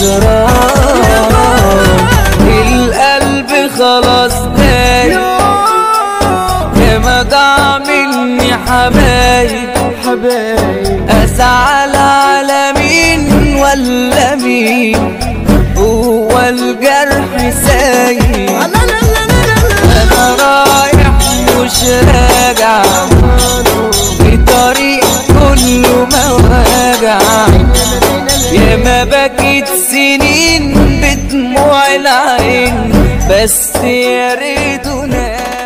راح القلب خلاص دايب يا ما ضاع مني حبايب حبايب أزعل على مين ولا مين هو الجرح سايب أنا رايح مش راجع في طريق كله مواجع يا ما بكيت سنين بدموع العين بس يا ريت نام